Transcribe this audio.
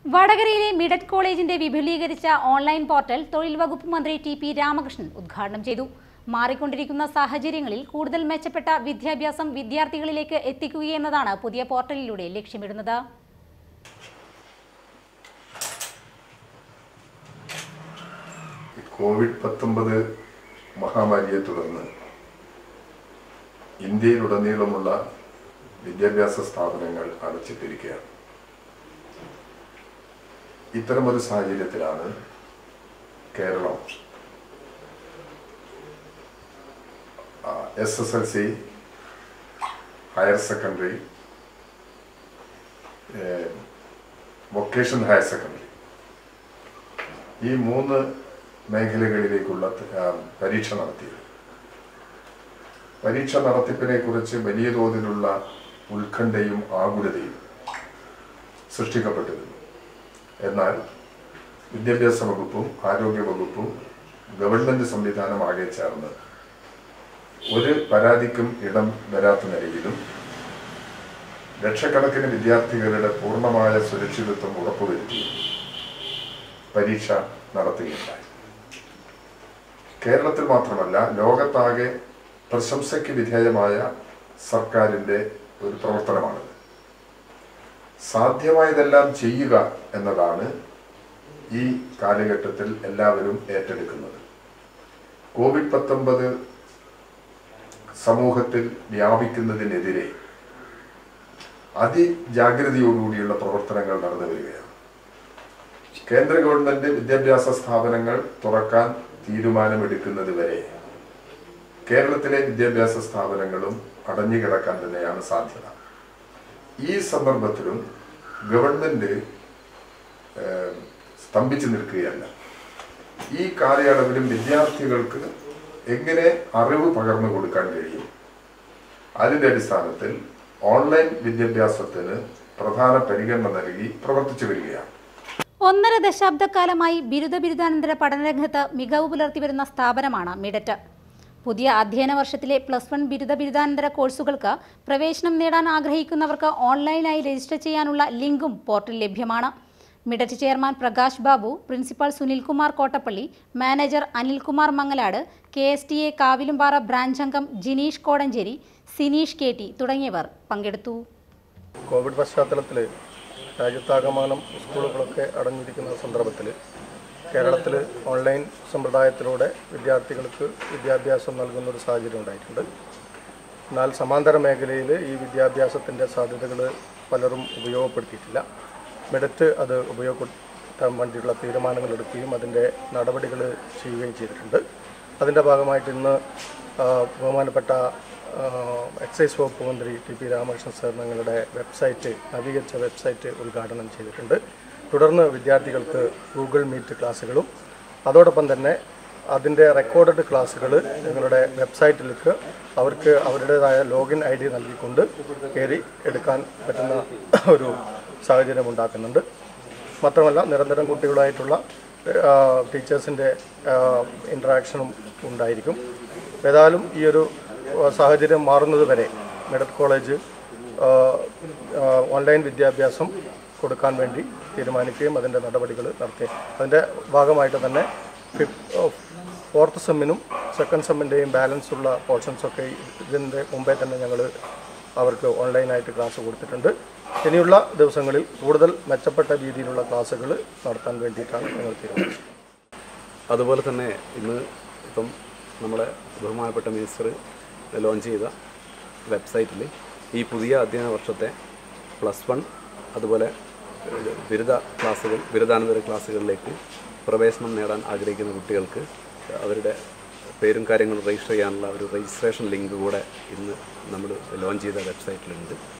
വടകരയിലെ മിഡറ്റ് കോളേജിന്റെ വിപുലീകരിച്ച ഓൺലൈൻ പോർട്ടൽ തൊഴിൽ വകുപ്പ് മന്ത്രി ടി പി രാമകൃഷ്ണൻ ഉദ്ഘാടനം ചെയ്തു മാറിക്കൊണ്ടിരിക്കുന്ന സാഹചര്യങ്ങളിൽ കൂടുതൽ മെച്ചപ്പെട്ട വിദ്യാഭ്യാസം വിദ്യാർത്ഥികളിലേക്ക് എത്തിക്കുകയെന്നതാണ് പുതിയ പോർട്ടലിലൂടെ ലക്ഷ്യമിടുന്നത് ഈ കോവിഡ് പത്തൊമ്പത് മഹാമാരിയെ തുടർന്ന് ഇന്ത്യയിലുടനീളമുള്ള വിദ്യാഭ്യാസ സ്ഥാപനങ്ങൾ അടച്ചിട്ടിരിക്കുകയാണ് ഇത്തരമൊരു സാഹചര്യത്തിലാണ് Keralam S S L C higher secondary vocational higher secondary ഈ മൂന്ന് മേഖലകളിലേക്കുള്ള ആ, പരീക്ഷ നടത്തിയത് പരീക്ഷ നടത്തിപ്പിനെ കുറിച്ച് വലിയ തോതിലുള്ള ഉത്കണ്ഠയും ആകുലതയും സൃഷ്ടിക്കപ്പെട്ടിരുന്നു എന്നാൽ വിദ്യാഭ്യാസ വകുപ്പും ആരോഗ്യ വകുപ്പും ഗവൺമെന്റ് സംവിധാനം ആകെ ചേർന്ന് ഒരു പരാതിക്കും ഇടം വരാത്ത നിലയിലും ലക്ഷക്കണക്കിന് വിദ്യാർത്ഥികളുടെ പൂർണ്ണമായ സുരക്ഷിതത്വം ഉറപ്പുവരുത്തിയും പരീക്ഷ നടത്തുകയുണ്ടായി കേരളത്തിൽ മാത്രമല്ല ലോകത്താകെ പ്രശംസയ്ക്ക് വിധേയമായ സർക്കാരിൻ്റെ ഒരു പ്രവർത്തനമാണിത് സാധ്യമായതെല്ലാം ചെയ്യുക എന്നതാണ് ഈ കാലഘട്ടത്തിൽ എല്ലാവരും ഏറ്റെടുക്കുന്നത് കോവിഡ് പത്തൊമ്പത് സമൂഹത്തിൽ വ്യാപിക്കുന്നതിനെതിരെ അതിജാഗ്രതയോടുകൂടിയുള്ള പ്രവർത്തനങ്ങൾ നടന്നു വരികയാണ് കേന്ദ്ര ഗവൺമെന്റ് വിദ്യാഭ്യാസ സ്ഥാപനങ്ങൾ തുറക്കാൻ തീരുമാനമെടുക്കുന്നത് വരെ കേരളത്തിലെ വിദ്യാഭ്യാസ സ്ഥാപനങ്ങളും അടഞ്ഞുകിടക്കാൻ തന്നെയാണ് സാധ്യത ഈ സന്ദർഭത്തിലും ഗവൺമെന്റ് ഏഹ്, സ്തംഭിച്ചു നിൽക്കുകയല്ല ഈ കാലയളവിലും വിദ്യാർത്ഥികൾക്ക് എങ്ങനെ അറിവ് പകർന്നു കൊടുക്കാൻ കഴിയും അതിന്റെ അടിസ്ഥാനത്തിൽ ഓൺലൈൻ വിദ്യാഭ്യാസത്തിന് പ്രധാന പരിഗണന നൽകി പ്രവർത്തിച്ചു വരികയാണ് ഒന്നര ദശാബ്ദക്കാലമായി ബിരുദ ബിരുദാനന്തര പഠനരംഗത്ത് മികവ് പുലർത്തിവരുന്ന സ്ഥാപനമാണ് മിഡറ്റ് പുതിയ അധ്യയന വർഷത്തിലെ പ്ലസ് വൺ ബിരുദ ബിരുദാനന്തര കോഴ്സുകൾക്ക് പ്രവേശനം നേടാൻ ആഗ്രഹിക്കുന്നവർക്ക് ഓൺലൈനായി രജിസ്റ്റർ ചെയ്യാനുള്ള ലിങ്കും പോർട്ടൽ ലഭ്യമാണ് മിഡറ്റ് chairman Prakash Babu principal Sunilkumar Kottappally manager Anilkumar Mangalad K S T A Kavilumpara branch അംഗം ജിനീഷ് കോടഞ്ചേരി സിനീഷ് കെ ടി തുടങ്ങിയവർ പങ്കെടുത്തു കോവിഡ് പശ്ചാത്തലത്തിൽ രാജ്യത്താകമാനം സ്കൂളുകളൊക്കെ അടഞ്ഞിരിക്കുന്ന സന്ദർഭത്തിൽ കേരളത്തിൽ ഓൺലൈൻ സമ്പ്രദായത്തിലൂടെ വിദ്യാർത്ഥികൾക്ക് വിദ്യാഭ്യാസം നൽകുന്ന ഒരു സാഹചര്യം ഉണ്ടായിട്ടുണ്ട് എന്നാൽ സമാന്തര മേഖലയിൽ ഈ വിദ്യാഭ്യാസത്തിൻ്റെ സാധ്യതകൾ പലരും ഉപയോഗപ്പെടുത്തിയിട്ടില്ല മെഡറ്റ് അത് ഉപയോഗപ്പെടുത്താൻ വേണ്ടിയുള്ള തീരുമാനങ്ങൾ എടുക്കുകയും അതിൻ്റെ നടപടികൾ ചെയ്യുകയും ചെയ്തിട്ടുണ്ട് അതിൻ്റെ ഭാഗമായിട്ട് ഇന്ന് ആ, ബഹുമാനപ്പെട്ട ആ, എക്സൈസ് വകുപ്പ് മന്ത്രി ടി പി രാമകൃഷ്ണൻ സാർ ഞങ്ങളുടെ വെബ്സൈറ്റ് നവീകരിച്ച വെബ്സൈറ്റ് ഉദ്ഘാടനം ചെയ്തിട്ടുണ്ട് തുടർന്ന് വിദ്യാർത്ഥികൾക്ക് ഗൂഗിൾ മീറ്റ് ക്ലാസ്സുകളും അതോടൊപ്പം തന്നെ അതിൻ്റെ റെക്കോർഡഡ് ക്ലാസ്സുകൾ ഞങ്ങളുടെ വെബ്സൈറ്റിലേക്ക് അവർക്ക് അവരുടേതായ ലോഗിൻ ഐ ഡി നൽകിക്കൊണ്ട് കയറി എടുക്കാൻ പറ്റുന്ന ഒരു സാഹചര്യം ഉണ്ടാക്കുന്നുണ്ട് മാത്രമല്ല നിരന്തരം കുട്ടികളായിട്ടുള്ള ടീച്ചേഴ്സിൻ്റെ ഇൻട്രാക്ഷനും ഉണ്ടായിരിക്കും ഏതായാലും ഈ ഒരു ആ, സാഹചര്യം മാറുന്നത് വരെ മെഡൽ കോളേജ് ആ, ആ, ഓൺലൈൻ വിദ്യാഭ്യാസം കൊടുക്കാൻ വേണ്ടി തീരുമാനിക്കുകയും അതിൻ്റെ നടപടികൾ നടത്തി അതിൻ്റെ ഭാഗമായിട്ട് തന്നെ ഫോർത്ത് സെമ്മിനും സെക്കൻഡ് സെമ്മിൻ്റെയും ബാലൻസ് ഉള്ള പോർഷൻസൊക്കെ ഇതിൻ്റെ മുമ്പേ തന്നെ ഞങ്ങൾ അവർക്ക് ഓൺലൈനായിട്ട് ക്ലാസ് കൊടുത്തിട്ടുണ്ട് ഇനിയുള്ള ദിവസങ്ങളിൽ കൂടുതൽ മെച്ചപ്പെട്ട രീതിയിലുള്ള ക്ലാസ്സുകൾ നടത്താൻ വേണ്ടിയിട്ടാണ് ഞങ്ങൾ തീരുമാനിച്ചത് അതുപോലെ തന്നെ ഇന്ന് ഇപ്പം നമ്മുടെ ബഹുമാനപ്പെട്ട മിനിസ്റ്റർ ലോഞ്ച് ചെയ്ത വെബ്സൈറ്റിൽ ഈ പുതിയ അധ്യയന വർഷത്തെ പ്ലസ് വൺ അതുപോലെ ഏഹ്, ബിരുദ ക്ലാസ്സുകൾ ബിരുദാനന്തര ക്ലാസ്സുകളിലേക്ക് പ്രവേശനം നേടാൻ ആഗ്രഹിക്കുന്ന കുട്ടികൾക്ക് അവരുടെ പേരും കാര്യങ്ങളും രജിസ്റ്റർ ചെയ്യാനുള്ള ഒരു രജിസ്ട്രേഷൻ ലിങ്ക് കൂടെ ഇന്ന് നമ്മൾ ലോഞ്ച് ചെയ്ത വെബ്സൈറ്റിലുണ്ട്